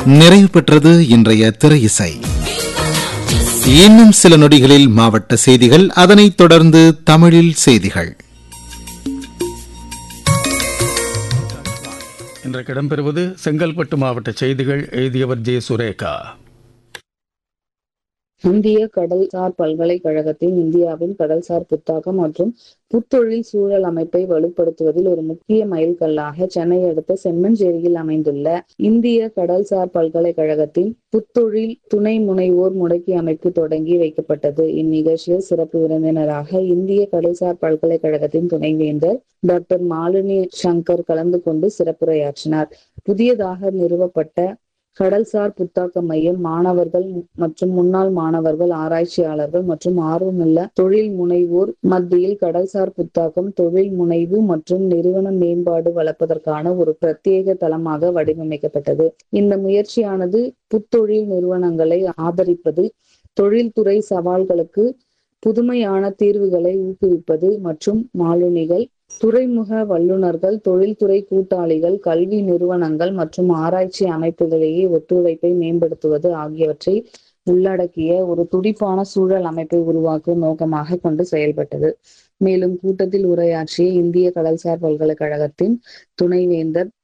நிறைவு பெற்றது இன்றைய திரை இசை இன்னும் சில நொடிகளில் மாவட்ட செய்திகள் அதனைத் தொடர்ந்து தமிழில் செய்திகள் இன்றைக்கு இடம்பெறுவது செங்கல்பட்டு மாவட்ட செய்திகள் எழுதியவர் ஜே சுரேகா இந்திய கடல்சார் பல்கலைக்கழகத்தின் இந்தியாவின் கடல்சார் புத்தாக்கம் மற்றும் புத்தொழில் சூழல் அமைப்பை வலுப்படுத்துவதில் ஒரு முக்கிய மைல்கல்லாக சென்னை அடுத்த செம்மஞ்சேரியில் அமைந்துள்ள இந்திய கடல்சார் பல்கலைக்கழகத்தின் புத்தொழில் துணை முனைவோர் முடக்கி அமைப்பு தொடங்கி வைக்கப்பட்டது இந்நிகழ்ச்சியில் சிறப்பு விருந்தினராக இந்திய கடல்சார் பல்கலைக்கழகத்தின் துணைவேந்தர் டாக்டர் மாலினி சங்கர் கலந்து கொண்டு சிறப்புரையாற்றினார் புதியதாக நிறுவப்பட்ட கடல்சார் புத்தாக்க மையம் மாணவர்கள் மற்றும் முன்னாள் மாணவர்கள் ஆராய்ச்சியாளர்கள் மற்றும் ஆர்வமுள்ள தொழில் முனைவோர் மத்தியில் கடல்சார் புத்தாக்கம் தொழில் முனைவு மற்றும் நிறுவன மேம்பாடு வளர்ப்பதற்கான ஒரு பிரத்யேக தளமாக வடிவமைக்கப்பட்டது இந்த முயற்சியானது புத்தொழில் நிறுவனங்களை ஆதரிப்பது தொழில்துறை சவால்களுக்கு புதுமையான தீர்வுகளை ஊக்குவிப்பது மற்றும் மாலுமிகள் துறைமுக வல்லுநர்கள் தொழில்துறை கூட்டாளிகள் கல்வி நிறுவனங்கள் மற்றும் ஆராய்ச்சி அமைப்புகளிடையே ஒத்துழைப்பை மேம்படுத்துவது ஆகியவற்றை உள்ளடக்கிய ஒரு துடிப்பான சூழல் அமைப்பை உருவாக்கும் நோக்கமாக கொண்டு செயல்பட்டது மேலும் கூட்டத்தில் உரையாற்றிய இந்திய கடல்சார் பல்கலைக்கழகத்தின் துணைவேந்தர்